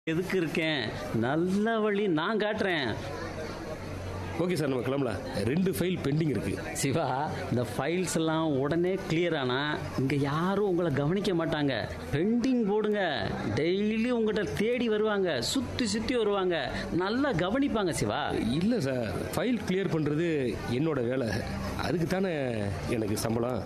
எதுக்கு இருக்கேன் நல்ல வழி நான் காட்டுறேன் ஓகே சார் நம்ம கிளம்பலாம் ரெண்டு ஃபைல் பெண்டிங் இருக்கு சிவா இந்த ஃபைல்ஸ் எல்லாம் உடனே கிளியர் ஆனா இங்க யாரும் உங்களை கவனிக்க மாட்டாங்க பெண்டிங் போடுங்க டெய்லி உங்ககிட்ட தேடி வருவாங்க சுத்தி சுத்தி வருவாங்க நல்லா கவனிப்பாங்க சிவா இல்லை சார் ஃபைல் கிளியர் பண்ணுறது என்னோட வேலை அதுக்கு தானே எனக்கு சம்பளம்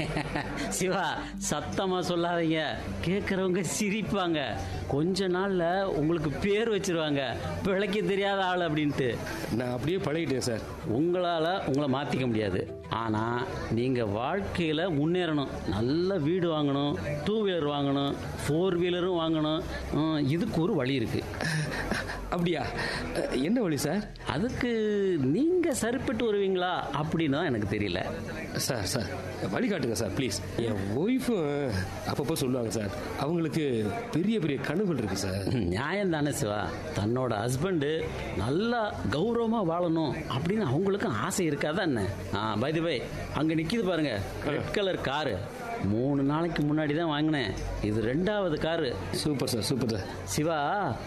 சிவா சத்தமா சொல்லாதீங்க கேட்கறவங்க சிரிப்பாங்க கொஞ்ச நாள்ல உங்களுக்கு பேர் வச்சிருவாங்க பிழைக்க தெரியாத ஆள் அப்படின்ட்டு நான் அப்படியே பழகிட்டேன் சார் உங்களால உங்களை மாத்திக்க முடியாது ஆனா நீங்க வாழ்க்கையில முன்னேறணும் நல்ல வீடு வாங்கணும் டூ வீலர் வாங்கணும் ஃபோர் வீலரும் வாங்கணும் ஹம், இதுக்கு ஒரு வழி இருக்கு அப்படியா அஹ், என்ன வழி சார் அதுக்கு நீங்க சரிப்பட்டு வருவீங்களா அப்படின்னு தான் எனக்கு தெரியல சார் சார் வழி காட்டுங்க சார் ப்ளீஸ் என் ஒய்ஃபும் அப்பப்போ சொல்லுவாங்க சார் அவங்களுக்கு பெரிய பெரிய கனவுகள் இருக்கு சார் நியாயம் தானே சிவா தன்னோட ஹஸ்பண்டு நல்லா கௌரவமா வாழணும் அப்படின்னு அவங்களுக்கும் ஆசை இருக்காதா என்ன ஆ பை பை அங்க நிக்குது பாருங்க ரெட் கலர் காரு மூணு நாளைக்கு முன்னாடி தான் வாங்கினேன் இது ரெண்டாவது car super sir super sir Siva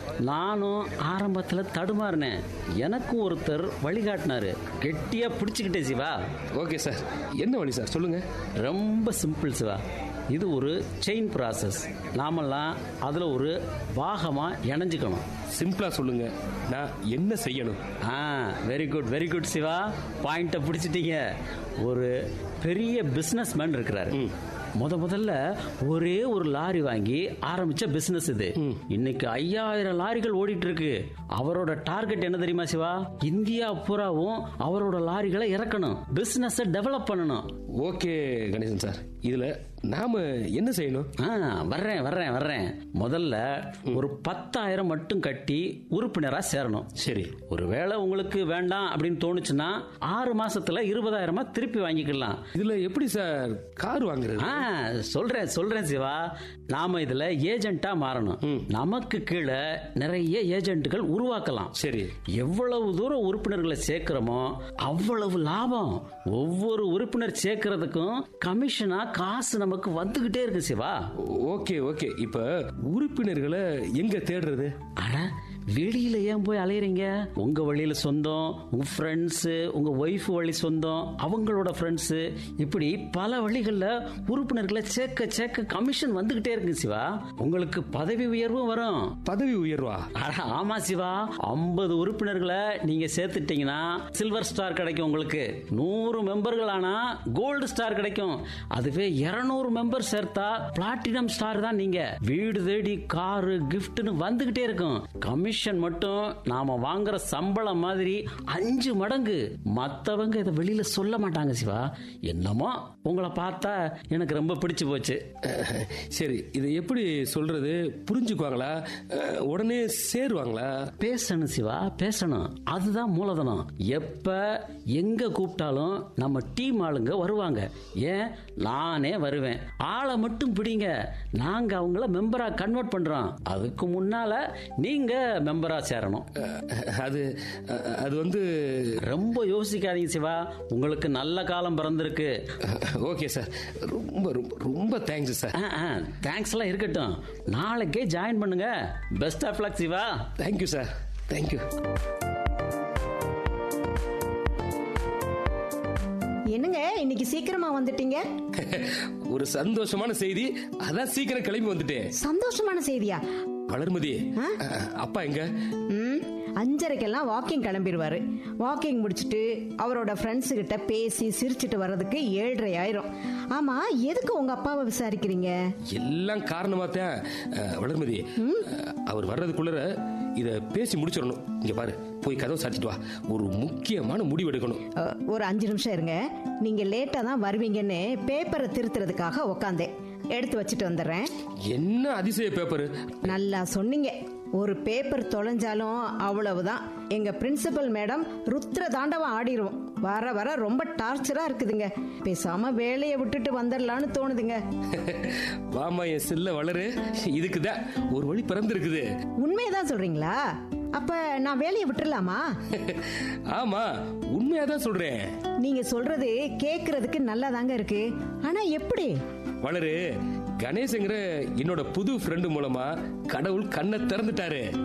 நானும் ஆரம்பத்துல தடுமாறினேன் எனக்கும் ஒருத்தர் வழிகாட்டினாரு கெட்டியா பிடிச்சுக்கிட்டேன் சிவா ஓகே சார் என்ன வழி சார் சொல்லுங்க ரொம்ப சிம்பிள் சிவா இது ஒரு செயின் ப்ராசஸ் நாமெல்லாம் அதில் ஒரு பாகமாக இணைஞ்சுக்கணும் சிம்பிளா சொல்லுங்க நான் என்ன செய்யணும் ஆ very good very good Siva பாயிண்ட்டை பிடிச்சிட்டீங்க ஒரு பெரிய பிஸ்னஸ் மேன் இருக்கிறாரு முத முதல்ல ஒரே ஒரு லாரி வாங்கி ஆரம்பிச்ச பிசினஸ் இது இன்னைக்கு ஐயாயிரம் லாரிகள் ஓடிட்டு இருக்கு அவரோட டார்கெட் என்ன தெரியுமா சிவா இந்தியா பூராவும் அவரோட லாரிகளை இறக்கணும் பிசினஸ் டெவலப் பண்ணணும் ஓகே கணேசன் சார் இதுல நாம என்ன செய்யணும் ஆ வர்றேன் வர்றேன் வர்றேன் முதல்ல ஒரு பத்தாயிரம் மட்டும் கட்டி உறுப்பினரா சேரணும் சரி ஒருவேளை உங்களுக்கு வேண்டாம் அப்படின்னு தோணுச்சுன்னா ஆறு மாசத்துல இருபதாயிரமா திருப்பி வாங்கிக்கலாம் இதுல எப்படி சார் கார் வாங்குறது ஆ சொல்றேன் சொல்றேன் சிவா நாம இதுல ஏஜென்ட்டா மாறணும் நமக்கு கீழே நிறைய ஏஜென்ட்டுகள் உருவாக்கலாம் சரி எவ்வளவு தூரம் உறுப்பினர்களை சேர்க்கிறோமோ அவ்வளவு லாபம் ஒவ்வொரு உறுப்பினர் சேர்க்கறதுக்கும் கமிஷனா காசு நமக்கு வந்துகிட்டே இருக்கு சிவா ஓகே ஓகே இப்ப உறுப்பினர்களை எங்க தேடுறது அட வெளியில ஏன் போய் அலையறீங்க உங்க வழியில சொந்தம் உங்க ஃப்ரெண்ட்ஸ் உங்க ஒய்ஃப் வழி சொந்தம் அவங்களோட ஃப்ரெண்ட்ஸ் இப்படி பல வழிகள்ல உறுப்பினர்களை சேர்க்க சேர்க்க கமிஷன் வந்துகிட்டே இருக்கு சிவா உங்களுக்கு பதவி உயர்வும் வரும் பதவி உயர்வா அட, ஆமா சிவா ஐம்பது உறுப்பினர்களை நீங்க சேர்த்துட்டீங்கன்னா சில்வர் ஸ்டார் கிடைக்கும் உங்களுக்கு நூறு மெம்பர்கள் ஆனா கோல்டு ஸ்டார் கிடைக்கும் அதுவே 200 மெம்பர் சேர்த்தா பிளாட்டினம் ஸ்டார் தான் நீங்க வீடு தேடி காரு கிஃப்ட்னு வந்துகிட்டே இருக்கும் கமிஷன் மட்டும் நாம வாங்குற சம்பளம் மாதிரி அஞ்சு மடங்கு மத்தவங்க இதை வெளியில சொல்ல மாட்டாங்க சிவா என்னமோ உங்களை பார்த்தா எனக்கு ரொம்ப பிடிச்சு போச்சு அஹ், சரி இதை எப்படி சொல்றது புரிஞ்சுக்குவாங்களா அஹ், உடனே சேருவாங்களா பேசணும் சிவா பேசணும் அதுதான் மூலதனம் எப்ப எங்க கூப்பிட்டாலும் நம்ம டீம் ஆளுங்க வருவாங்க ஏன் நானே வருவேன் ஆளை மட்டும் பிடிங்க நாங்க அவங்கள மெம்பரா கன்வெர்ட் பண்றோம் அதுக்கு முன்னால நீங்க மெம்பரா சேரணும் அஹ், அது அஹ், அது வந்து ரொம்ப யோசிக்காதீங்க சிவா உங்களுக்கு நல்ல காலம் பிறந்திருக்கு ஓகே சார் ரொம்ப ரொம்ப ரொம்ப தேங்க்ஸ் சார் தேங்க்ஸ் எல்லாம் இருக்கட்டும் நாளைக்கே ஜாயின் பண்ணுங்க best of luck Siva thank you sir thank you என்னங்க இன்னைக்கு சீக்கிரமா வந்துட்டீங்க ஒரு சந்தோஷமான செய்தி அதான் சீக்கிரம் கிளம்பி வந்துட்டேன் சந்தோஷமான செய்தியா வளர்மதி அஹ், அப்பா எங்க ம் அஞ்சரைக்கெல்லாம் வாக்கிங் கிளம்பிடுவாரு வாக்கிங் முடிச்சுட்டு அவரோட ஃப்ரெண்ட்ஸு கிட்ட பேசி சிரிச்சிட்டு வர்றதுக்கு ஏழரை ஆயிரும் ஆமா எதுக்கு உங்க அப்பாவை விசாரிக்கிறீங்க எல்லாம் காரணமா தான் அஹ், வளர்மதி அஹ், அவர் வர்றதுக்குள்ள இத பேசி முடிச்சிடணும் இங்க பாரு போய் கதவை சாத்திட்டு வா ஒரு முக்கியமான முடிவு எடுக்கணும் அ, ஒரு அஞ்சு நிமிஷம் இருங்க நீங்க லேட்டா தான் வருவீங்கன்னு பேப்பரை திருத்துறதுக்காக உக்காந்தேன் எடுத்து வச்சுட்டு வந்துடுறேன் என்ன அதிசய பேப்பர் நல்லா சொன்னீங்க ஒரு பேப்பர் தொலைஞ்சாலும் அவ்வளவுதான் எங்க பிரின்சிபல் மேடம் ருத்ர தாண்டவம் ஆடிரும் வர வர ரொம்ப டார்ச்சரா இருக்குதுங்க பேசாம வேலையை விட்டுட்டு வந்துடலான்னு தோணுதுங்க வாமா என் செல்ல வளரு இதுக்குதான் ஒரு வழி பிறந்திருக்குது உண்மையதான் சொல்றீங்களா அப்ப நான் வேலையை விட்டுறலாமா ஆமா உண்மையாதான் சொல்றேன் நீங்க சொல்றது கேக்குறதுக்கு நல்லாதாங்க இருக்கு ஆனா எப்படி வளரு கணேஷ்ங்கிற என்னோட புது ஃப்ரெண்டு மூலமா கடவுள் கண்ணை திறந்துட்டாரு